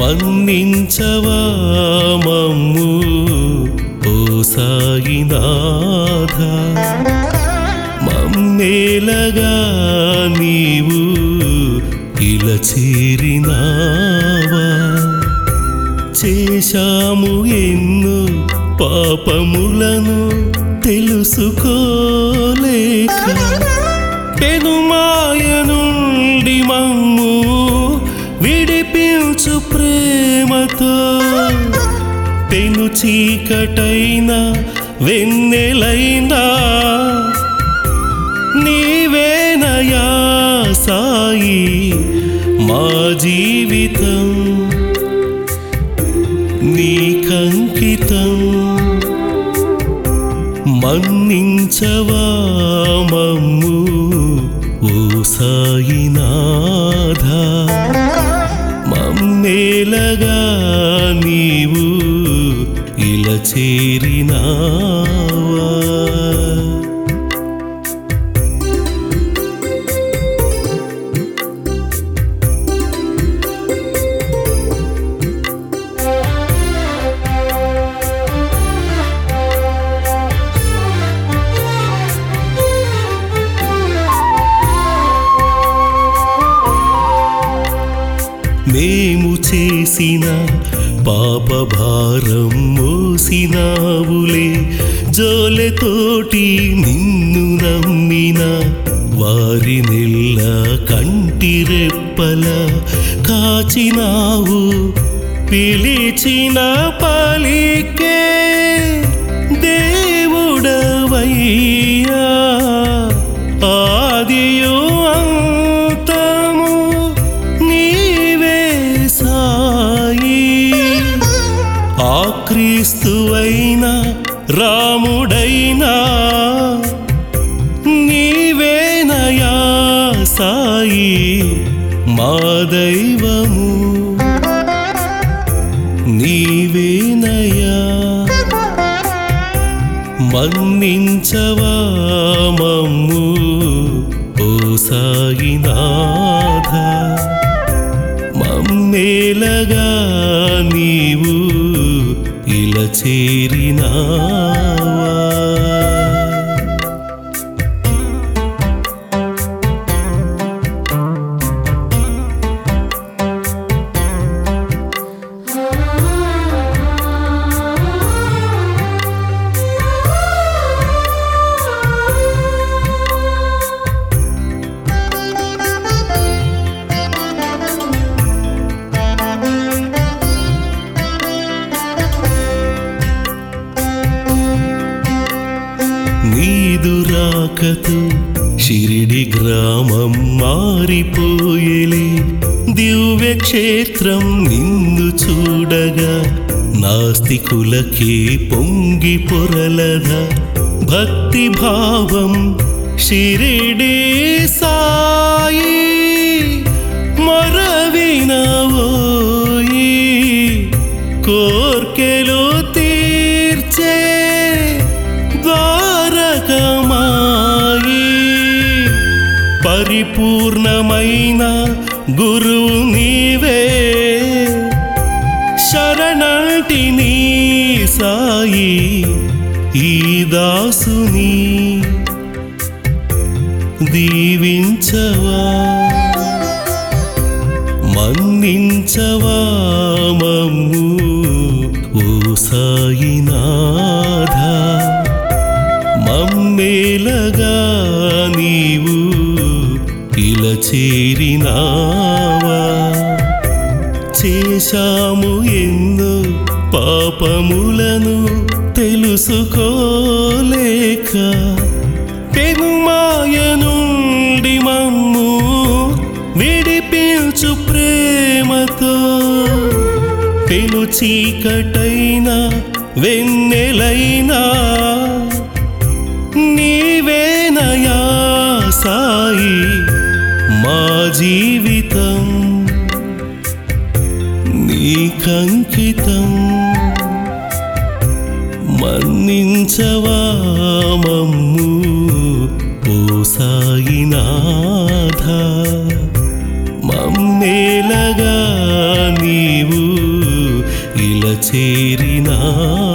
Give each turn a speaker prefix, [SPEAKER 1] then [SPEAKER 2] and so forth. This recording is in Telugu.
[SPEAKER 1] మన్నించవా మమ్ము ఓ సాయినాథ మమ్మేలగా నీవు ఇలా చేరినావా చేశాము ఎన్నో పాపములను తెలుసుకోలేక పెనుమాయ నుండి మమ్ము విడిపించు ప్రేమతో పెను చీకటైన వెన్నెలైనా నీవేనయా సాయి మా జీవితం నీకంకితం మన్నించవా మమ్ము ఓ సాయినాథ మమ్మేలగా నీవు ఇలా చేరినావా మేము చేసిన పాప భారం మోసినావులే జోలెతోటి నిన్ను నమ్మిన వారి నెల్ల కంటి రెప్పల కాచినావు పిలిచిన పలికే దేవుడవయ్యా ఆదియు అంతము నీవే సాయి ఆ క్రీస్తువైనా రాముడైనా నీవేనయా సాయి మా దైవము నీవేనయా మన్నించవా మమ్ము ఓ సాయినాథ మమ్మేలగా నీవు ఇలా చేరినావా నీదు రాకతో షిరిడి గ్రామం మారిపోయేలే దివ్య క్షేత్రం నిన్ను చూడగా నాస్తికులకే పొంగి పొరలద భక్తి భావం షిరిడి సాయి మరవినవోయి కోర్కెలు తీర్చే ద్వారకమాయి పరిపూర్ణమైన గురువు నీవే శరణటి నీ సాయి ఈ దాసుని దీవించవా మన్నించవా మమ్ము ఓ సాయినాథ మమ్మేలగా నీవు ఇలా చేరినావా చేశాము ఎన్నో పాపములను తెలుసుకోలేక పెనుమాయ నుండి మమ్ము విడిపించు ప్రేమతో పెను చీకటైన వెన్నెలైనా నీవేనయా సాయి మా జీవితం నీకంకితం మన్నించవా మమ్ము ఓ సాయినాథ మమ్మేలగా నీవు చేరినాము